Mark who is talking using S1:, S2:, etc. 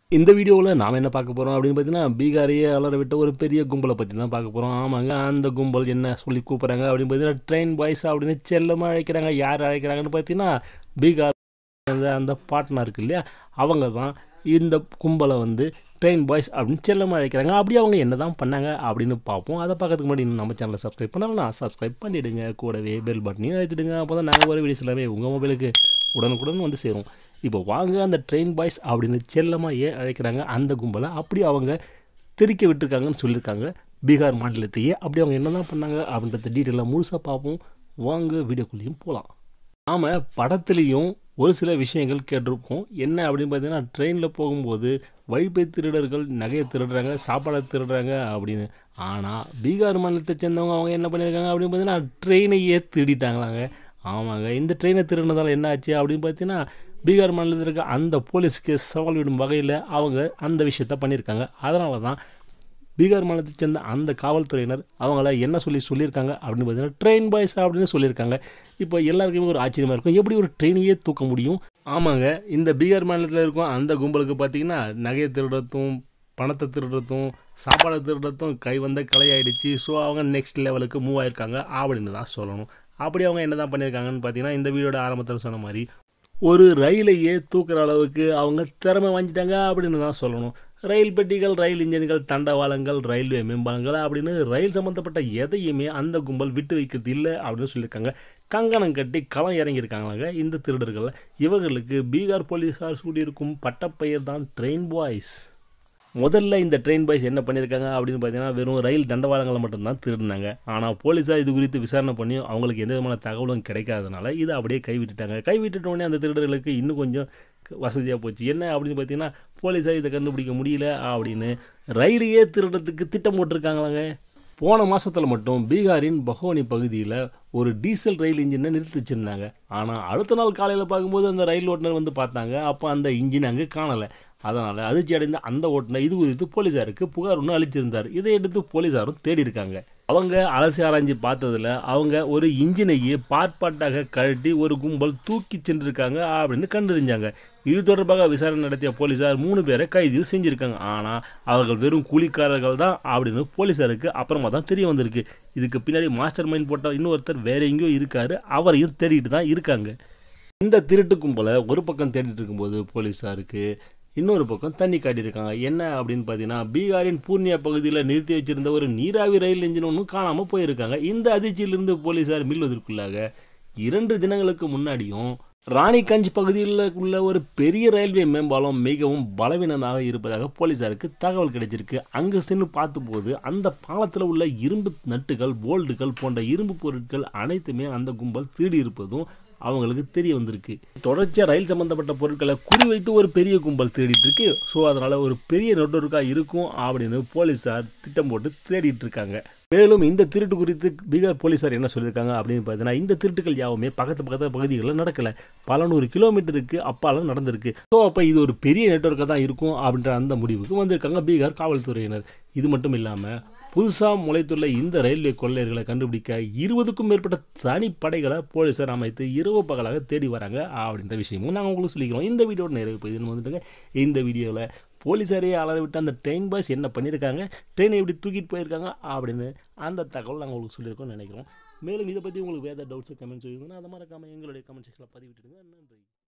S1: இந்த வீடியோவில் நாம் என்ன பார்க்க போகிறோம் அப்படின்னு பார்த்தீங்கன்னா பீகாரையே அலற விட்ட ஒரு பெரிய கும்பலை பற்றி தான் பார்க்க போகிறோம் ஆமாங்க அந்த கும்பல் என்ன சொல்லி கூப்பிட்றாங்க அப்படின்னு பார்த்தீங்கன்னா ட்ரெயின் பாய்ஸ் அப்படின்னு செல்லமாக அழைக்கிறாங்க யார் அழைக்கிறாங்கன்னு பார்த்தீங்கன்னா பீகார் அந்த அந்த பாட்னா இருக்கு இல்லையா அவங்க தான் இந்த கும்பலை வந்து ட்ரெயின் பாய்ஸ் அப்படின்னு செல்லமாக அழைக்கிறாங்க அப்படி அவங்க என்ன தான் பண்ணாங்க அப்படின்னு பார்ப்போம் அதை பார்க்கறதுக்கு முன்னாடி இன்னும் நம்ம சேனலை சப்ஸ்கிரைப் பண்ணலாம் சப்ஸ்கிரைப் பண்ணிவிடுங்க கூடவே பெல் பட்டனையும் அழுத்திடுங்க அப்போ தான் நாங்கள் ஒரு வீடியோஸ் எல்லாமே உங்கள் மொபைலுக்கு உடனுக்குடன் வந்து சேரும் இப்போ வாங்க அந்த ட்ரெயின் பாய்ஸ் அப்படின்னு செல்லமாக ஏன் அழைக்கிறாங்க அந்த கும்பலை அப்படி அவங்க தெரிக்க விட்டுருக்காங்கன்னு சொல்லியிருக்காங்க பீகார் மாநிலத்தையே அப்படி அவங்க என்ன தான் பண்ணாங்க அப்படின்றத டீட்டெயிலாக முழுசாக பார்ப்போம் வாங்க வீடியோக்குள்ளேயும் போகலாம் நாம் படத்துலேயும் ஒரு சில விஷயங்கள் கேட்டிருக்கோம் என்ன அப்படின்னு பார்த்தீங்கன்னா ட்ரெயினில் போகும்போது வழிப்பை திருடர்கள் நகையை திருடுறாங்க சாப்பாடை திருடுறாங்க அப்படின்னு ஆனால் பீகார் மாநிலத்தை சேர்ந்தவங்க அவங்க என்ன பண்ணியிருக்காங்க அப்படின்னு பார்த்தீங்கன்னா ட்ரெயினையே திருடிட்டாங்களாங்க ஆமாங்க இந்த ட்ரெயினை திருடினதால் என்ன ஆச்சு அப்படின்னு பார்த்தீங்கன்னா பீகார் மாநிலத்தில் இருக்க அந்த போலீஸ்க்கு சவால் விடும் வகையில் அவங்க அந்த விஷயத்த பண்ணியிருக்காங்க அதனால தான் பீகார் மாநிலத்தை சேர்ந்த அந்த காவல்துறையினர் அவங்கள என்ன சொல்லி சொல்லியிருக்காங்க அப்படின்னு பார்த்தீங்கன்னா ட்ரெயின் பாய்ஸ் அப்படின்னு சொல்லியிருக்காங்க இப்போ எல்லாருக்குமே ஒரு ஆச்சரியமாக இருக்கும் எப்படி ஒரு ட்ரெயினையே தூக்க முடியும் ஆமாங்க இந்த பீகார் மாநிலத்தில் இருக்கும் அந்த கும்பலுக்கு பார்த்தீங்கன்னா நகையை திருடுறதும் பணத்தை திருடுறதும் சாப்பாடை திருடுறதும் கை வந்த கலையாயிடுச்சு ஸோ அவங்க நெக்ஸ்ட் லெவலுக்கு மூவ் ஆயிருக்காங்க அப்படின்னு தான் சொல்லணும் அப்படி அவங்க என்ன தான் பண்ணியிருக்காங்கன்னு பார்த்தீங்கன்னா இந்த வீடியோட ஆரம்பத்தில் சொன்ன மாதிரி ஒரு ரயிலையே தூக்குற அளவுக்கு அவங்க திறமை வாங்கிட்டாங்க அப்படின்னு தான் சொல்லணும் ரயில் பெட்டிகள் ரயில் இன்ஜின்கள் தண்டவாளங்கள் ரயில்வே மேம்பாலங்கள் அப்படின்னு ரயில் சம்மந்தப்பட்ட எதையுமே அந்த கும்பல் விட்டு வைக்கிறது இல்லை அப்படின்னு சொல்லியிருக்காங்க கங்கணம் கட்டி களம் இறங்கியிருக்காங்களாங்க இந்த திருடர்கள் இவர்களுக்கு பீகார் போலீஸார் சூடியிருக்கும் பட்டப்பெயர் தான் ட்ரெயின் பாய்ஸ் முதல்ல இந்த ட்ரெயின் பாய்ஸ் என்ன பண்ணியிருக்காங்க அப்படின்னு பார்த்தீங்கன்னா வெறும் ரயில் தண்டவாளங்களை மட்டும்தான் திருடினாங்க ஆனால் போலீஸார் இது குறித்து விசாரணை பண்ணி அவங்களுக்கு எந்த விதமான தகவலும் கிடைக்காதனால இதை அப்படியே கைவிட்டுட்டாங்க கைவிட்டுட்ட உடனே அந்த திருடர்களுக்கு இன்னும் கொஞ்சம் வசதியாக போச்சு என்ன அப்படின்னு பார்த்தீங்கன்னா போலீஸார் இதை கண்டுபிடிக்க முடியல அப்படின்னு ரயிலையே திருடுறதுக்கு திட்டம் போட்டிருக்காங்களாங்க போன மாதத்தில் மட்டும் பீகாரின் பகோனி பகுதியில் ஒரு டீசல் ரயில் இன்ஜினை நிறுத்தி வச்சுருந்தாங்க ஆனால் அடுத்த நாள் காலையில் பார்க்கும்போது அந்த ரயில் ஓட்டுநர் வந்து பார்த்தாங்க அப்போ அந்த இன்ஜின் அங்கே காணலை அதனால் அதிர்ச்சி அடைந்த அந்த ஓட்டுநர் இது குறித்து போலீஸாருக்கு புகார் ஒன்று அளிச்சிருந்தார் இதை எடுத்து போலீஸாரும் தேடி இருக்காங்க அவங்க அலசி ஆராய்ஞ்சு பார்த்ததில் அவங்க ஒரு இன்ஜினையே பார்ப்பாட்டாக கழட்டி ஒரு கும்பல் தூக்கி சென்றிருக்காங்க அப்படின்னு கண்டறிஞ்சாங்க இது தொடர்பாக விசாரணை நடத்திய போலீஸார் மூணு பேரை கைது செஞ்சுருக்காங்க ஆனால் அவர்கள் வெறும் கூலிக்காரர்கள் தான் அப்படின்னு போலீஸாருக்கு அப்புறமா தான் தெரிய வந்திருக்கு இதுக்கு பின்னாடி மாஸ்டர் மைண்ட் போட்ட இன்னொருத்தர் வேற எங்கேயோ இருக்காரு அவரையும் தேடிட்டு தான் இருக்காங்க இந்த திருட்டு கும்பலை ஒரு பக்கம் தேடிட்டு இருக்கும்போது போலீஸாருக்கு இன்னொரு பக்கம் தண்ணி காட்டியிருக்காங்க என்ன அப்படின்னு பார்த்தீங்கன்னா பீகாரின் பூர்ணியா பகுதியில் நிறுத்தி வச்சிருந்த ஒரு நீராவி ரயில் இன்ஜின் ஒன்றும் காணாமல் போயிருக்காங்க இந்த அதிர்ச்சியிலிருந்து போலீஸார் மீள்வதற்குள்ளாக இரண்டு தினங்களுக்கு முன்னாடியும் ராணிகஞ்ச் பகுதியில் உள்ள ஒரு பெரிய ரயில்வே மேம்பாலம் மிகவும் பலவீனமாக இருப்பதாக போலீஸாருக்கு தகவல் கிடைச்சிருக்கு அங்கே சென்று பார்த்தபோது அந்த பாலத்தில் உள்ள இரும்பு நட்டுகள் போல்டுகள் போன்ற இரும்பு பொருட்கள் அனைத்துமே அந்த கும்பல் திருடி இருப்பதும் அவங்களுக்கு தெரிய வந்திருக்கு தொடர்ச்சியாக ரயில் சம்மந்தப்பட்ட பொருட்களை குறிவைத்து ஒரு பெரிய கும்பல் தேடிட்டு இருக்கு ஸோ அதனால் ஒரு பெரிய நெட்வொர்க்காக இருக்கும் அப்படின்னு போலீஸார் திட்டம் போட்டு தேடிட்டு இருக்காங்க மேலும் இந்த திருட்டு குறித்து பீகார் போலீஸார் என்ன சொல்லியிருக்காங்க அப்படின்னு பார்த்தீங்கன்னா இந்த திருட்டுகள் யாவுமே பக்கத்து பக்கத்து பகுதிகளில் நடக்கலை பல நூறு கிலோமீட்டருக்கு அப்பால நடந்திருக்கு ஸோ அப்போ இது ஒரு பெரிய நெட்வொர்க்காக தான் இருக்கும் அப்படின்ற அந்த முடிவுக்கு வந்திருக்காங்க பீகார் காவல்துறையினர் இது மட்டும் இல்லாமல் புதுசாக முளைத்துள்ள இந்த ரயில்வே கொள்ளையர்களை கண்டுபிடிக்க இருபதுக்கும் மேற்பட்ட தனிப்படைகளை போலீஸார் அமைத்து இரவு பகலாக தேடி வராங்க அப்படின்ற விஷயமும் நாங்கள் உங்களுக்கு சொல்லிக்கிறோம் இந்த வீடியோட நிறைவு போயிதுன்னு வந்துட்டுங்க இந்த வீடியோவில் போலீஸாரே அலற விட்டு அந்த ட்ரெயின் பாய்ஸ் என்ன பண்ணியிருக்காங்க ட்ரெயினை எப்படி தூக்கிட்டு போயிருக்காங்க அப்படின்னு அந்த தகவல் நாங்கள் உங்களுக்கு சொல்லியிருக்கோம்னு நினைக்கிறோம் மேலும் இதை பற்றி உங்களுக்கு வேறு டவுட்ஸு கமெண்ட் சொல்லியிருந்தோன்னா அதை மறக்காமல் எங்களுடைய கமெண்ட் செக்ஷனில் பதிவிட்டுருங்க நன்றி